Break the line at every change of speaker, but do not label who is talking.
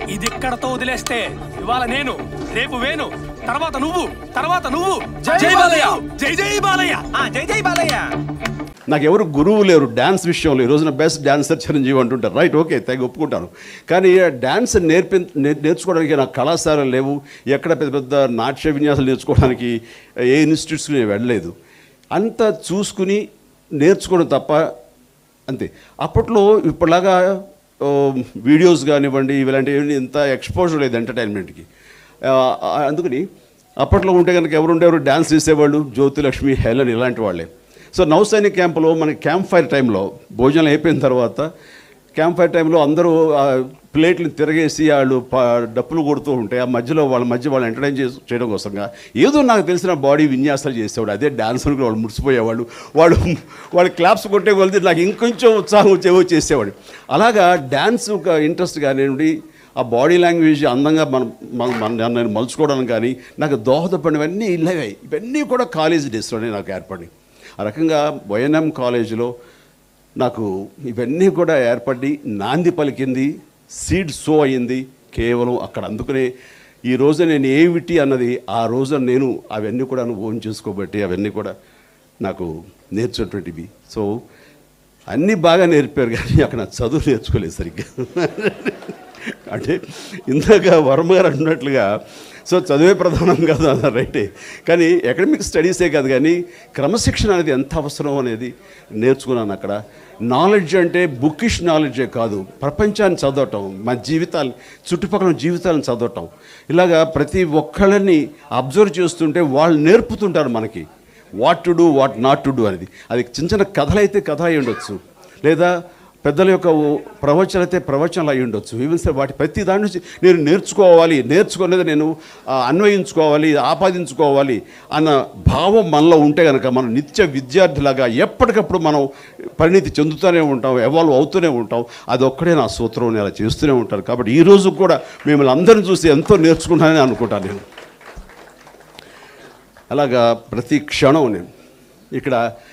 ఇది ఇక్కడతో వదిలేస్తే ఇవాళ నేను రేపు వేణు తర్వాత నువ్వు తర్వాత నువ్వు జై బాలయ్య జై జై బాలయ్య
జై జై బాలయ్య
నాకు ఎవరు గురువు లేరు డ్యాన్స్ విషయంలో ఈ రోజున బెస్ట్ డాన్సర్ చిరంజీవి అంటుంటారు రైట్ ఓకే తెగ ఒప్పుకుంటాను కానీ డ్యాన్స్ నేర్పి నే- నేర్చుకోవడానికి నాకు కళాశాలలు లేవు ఎక్కడ పెద్ద పెద్ద నాట్య విన్యాసాలు నేర్చుకోవడానికి ఏ ఇన్స్టిట్యూట్స్కి నేను వెళ్ళలేదు అంత చూసుకుని నేర్చుకోవడం తప్ప అంతే అప్పట్లో ఇప్పటిలాగా ఓ, వీడియోస్ కానివ్వండి ఇలాంటివి ఇంత ఎక్స్పోజర్ లేదు ఎంటర్టైన్మెంట్కి ఆ, ఆ, అందుకని అప్పట్లో ఉంటే కనుక ఎవరు ఉండేవారు డ్యాన్స్ చేసేవాళ్ళు జ్యోతిలక్ష్మి హెలన్ ఇలాంటి వాళ్ళే సో నౌసైనిక్ క్యాంపులో మనకి క్యాంప్ ఫైర్ టైంలో భోజనం అయిపోయిన తర్వాత క్యాంప్ ఫైర్ టైంలో అందరూ ఆ ప్లేట్లు తిరగేసి వాళ్ళు ప- డప్పులు కొడుతూ ఉంటే ఆ మధ్యలో వాళ్ళ మధ్య వాళ్ళు ఎంటర్టైన్ చేసి చేయడం కోసంగా ఏదో నాకు తెలిసిన బాడీ విన్యాసాలు చేసేవాడు అదే డాన్స్ అనుకుని వాళ్ళు మురిసిపోయేవాళ్ళు వాళ్ళు వాళ్ళు క్లాప్స్ కొట్టే కొలిది నాకు ఇంకొంచెం ఉత్సాహం వచ్చేవో చేసేవాడు అలాగా డ్యాన్స్ ఒక ఇంట్రెస్ట్ కానివ్వండి ఆ బాడీ లాంగ్వేజ్ అందంగా మనం మనం మన నేను మలుచుకోవడానికి కానీ నాకు దోహదపడినవన్నీ ఇలాగే ఇవన్నీ కూడా కాలేజ్ డేస్లోనే నాకు ఏర్పడి ఆ రకంగా వైఎన్ఎం కాలేజీలో నాకు ఇవన్నీ కూడా ఏర్పడి నాంది పలికింది సీడ్ సో అయింది కేవలం అక్కడ అందుకనే ఈ రోజు నేను ఏమిటి అన్నది ఆ రోజు నేను అవన్నీ కూడా అనుభవం చేసుకోబట్టి అవన్నీ కూడా నాకు నేర్చుకున్నటువంటివి సో అన్నీ బాగా నేర్పారు కానీ అక్కడ నాకు చదువు నేర్చుకోలేదు సరిగ్గా అంటే ఇందాక వర్మ గారు అంటున్నట్లుగా సో చదివే ప్రధానం కాదు అన్నారు రైటే కానీ అకాడమిక్ స్టడీసే కాదు కానీ క్రమశిక్షణ అనేది ఎంత అవసరం అనేది నేర్చుకున్నాను అక్కడ నాలెడ్జ్ అంటే బుకిష్ నాలెడ్జే కాదు ప్రపంచాన్ని చదవటం మా జీవితాలు చుట్టుపక్కల జీవితాలను చదవటం ఇలాగా ప్రతి ఒక్కళ్ళని అబ్జర్వ్ చేస్తుంటే వాళ్ళు నేర్పుతుంటారు మనకి what to do what not to do అనేది అది చిన్న చిన్న కథలైతే కథ అయి ఉండొచ్చు లేదా పెద్దల యొక్క ఓ- ప్రవచనాలు అయితే ప్రవచనాలు అయి ఉండొచ్చు ఈవెన్ సార్ వాటి ప్రతి దాని నుంచి నేను నేర్చుకోవాలి నేర్చుకునేది నేను ఆ, అన్వయించుకోవాలి ఆపాదించుకోవాలి అన్న భావం మనలో ఉంటే కనుక మనం నిత్య విద్యార్థిలాగా ఎప్పటికప్పుడు మనం పరిణితి చెందుతూనే ఉంటాం ఎవాల్వ్ అవుతూనే ఉంటాం అది ఒక్కడే నా సూత్రం నేను అలా చేస్తూనే ఉంటాను కాబట్టి ఈ రోజు కూడా మిమ్మల్ని అందరిని చూసి ఎంతో నేర్చుకుంటానని అనుకుంటాను నేను అలాగా ప్రతి క్షణం నేను ఇక్కడ